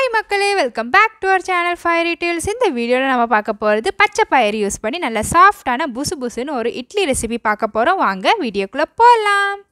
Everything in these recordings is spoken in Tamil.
மக்களே welcome back to our channel fire deals இந்த வீடியோவில் நம்ம பார்க்க போகிறது பச்சை பயிர் யூஸ் பண்ணி நல்ல சாஃப்டான புசு புசுன்னு ஒரு இட்லி ரெசிபி பார்க்க போகிறோம் வாங்க வீடியோக்குள்ளே போகலாம்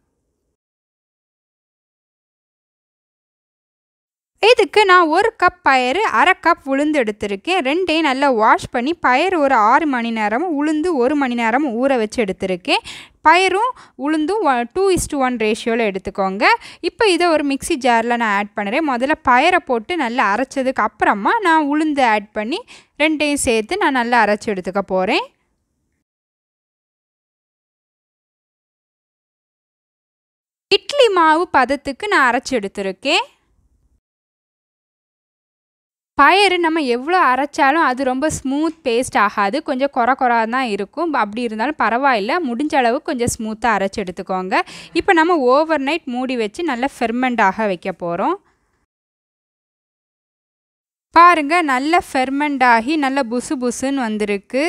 இதுக்கு நான் ஒரு கப் பயறு அரை கப் உளுந்து எடுத்திருக்கேன் ரெண்டையும் நல்லா வாஷ் பண்ணி பயறு ஒரு ஆறு மணி நேரமும் உளுந்து ஒரு மணி நேரமும் ஊற வச்சு எடுத்திருக்கேன் பயரும் உளுந்தும் டூ இஸ் டு ஒன் ரேஷியோவில் எடுத்துக்கோங்க இப்போ இதை ஒரு மிக்சி ஜாரில் நான் ஆட் பண்ணுறேன் முதல்ல பயரை போட்டு நல்லா அரைச்சதுக்கு அப்புறமா நான் உளுந்து ஆட் பண்ணி ரெண்டையும் சேர்த்து நான் நல்லா அரைச்சி எடுத்துக்க போகிறேன் இட்லி மாவு பதத்துக்கு நான் அரைச்சி எடுத்திருக்கேன் பயறு நம்ம எவ்வளோ அரைச்சாலும் அது ரொம்ப ஸ்மூத் பேஸ்ட் ஆகாது கொஞ்சம் குறை குறா தான் இருக்கும் அப்படி இருந்தாலும் பரவாயில்ல முடிஞ்ச அளவு கொஞ்சம் ஸ்மூத்தாக அரைச்சி எடுத்துக்கோங்க இப்போ நம்ம ஓவர் நைட் மூடி வச்சு நல்லா ஃபெர்மெண்ட் ஆக வைக்க போகிறோம் பாருங்கள் நல்ல ஃபெர்மெண்ட் ஆகி நல்ல புசு புசுன்னு வந்திருக்கு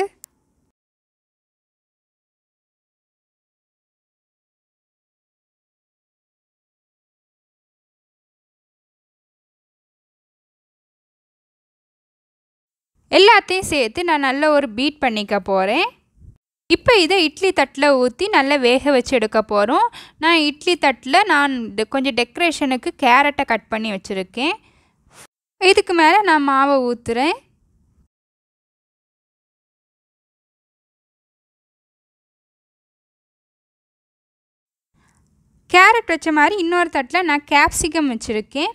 எல்லாத்தையும் சேர்த்து நான் நல்ல ஒரு பீட் பண்ணிக்க போகிறேன் இப்போ இதை இட்லி தட்டில் ஊற்றி நல்லா வேக வச்சு எடுக்க போகிறோம் நான் இட்லி தட்டில் நான் கொஞ்சம் டெக்கரேஷனுக்கு கேரட்டை கட் பண்ணி வச்சுருக்கேன் இதுக்கு மேலே நான் மாவை ஊற்றுறேன் கேரட் வச்ச மாதிரி இன்னொரு தட்டில் நான் கேப்சிகம் வச்சுருக்கேன்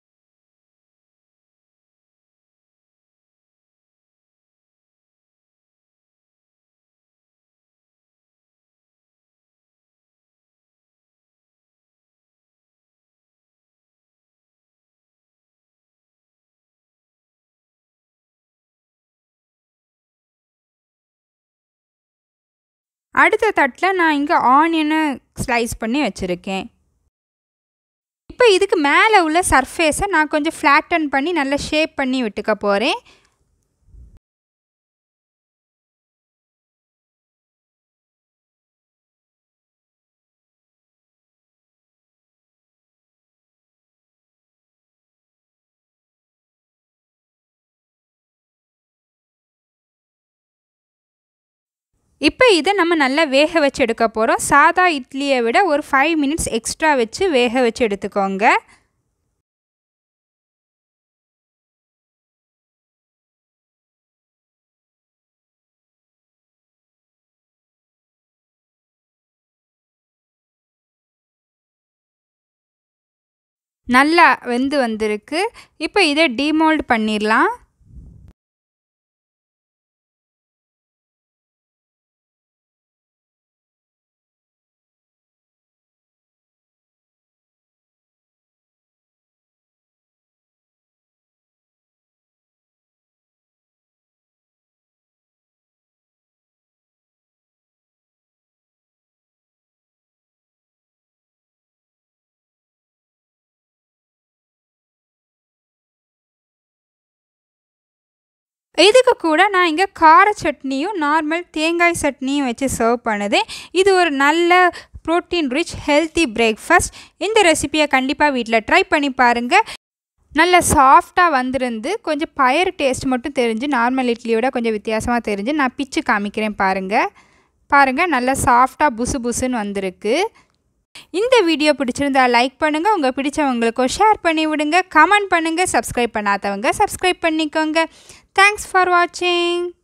அடுத்த தட்டில் நான் இங்கே ஆனியனை ஸ்லைஸ் பண்ணி வச்சுருக்கேன் இப்போ இதுக்கு மேலே உள்ள சர்ஃபேஸை நான் கொஞ்சம் ஃப்ளாட்டன் பண்ணி நல்லா ஷேப் பண்ணி விட்டுக்க போகிறேன் இப்போ இதை நம்ம நல்லா வேக வச்சு எடுக்க போகிறோம் சாதா இட்லியை விட ஒரு ஃபைவ் மினிட்ஸ் எக்ஸ்ட்ரா வச்சு வேக வச்சு எடுத்துக்கோங்க நல்லா வெந்து வந்திருக்கு இப்போ இதை டீமோல்ட் பண்ணிடலாம் இதுக்கு கூட நான் இங்கே கார சட்னியும் நார்மல் தேங்காய் சட்னியும் வச்சு சர்வ் பண்ணுது இது ஒரு நல்ல ப்ரோட்டீன் ரிச் ஹெல்த்தி பிரேக்ஃபாஸ்ட் இந்த ரெசிப்பியை கண்டிப்பாக வீட்டில் ட்ரை பண்ணி பாருங்கள் நல்ல சாஃப்டாக வந்திருந்து கொஞ்சம் பயறு டேஸ்ட் மட்டும் தெரிஞ்சு நார்மல் இட்லியோட கொஞ்சம் வித்தியாசமாக தெரிஞ்சு நான் பிச்சு காமிக்கிறேன் பாருங்கள் பாருங்கள் நல்லா சாஃப்டாக புசு புசுன்னு வந்திருக்கு இந்த வீடியோ பிடிச்சிருந்தா லைக் பண்ணுங்கள் உங்கள் பிடிச்சவங்களுக்கும் ஷேர் பண்ணி விடுங்க கமெண்ட் பண்ணுங்கள் சப்ஸ்கிரைப் பண்ணாதவங்க சப்ஸ்கிரைப் பண்ணிக்கோங்க தேங்க்ஸ் ஃபார் வாட்சிங்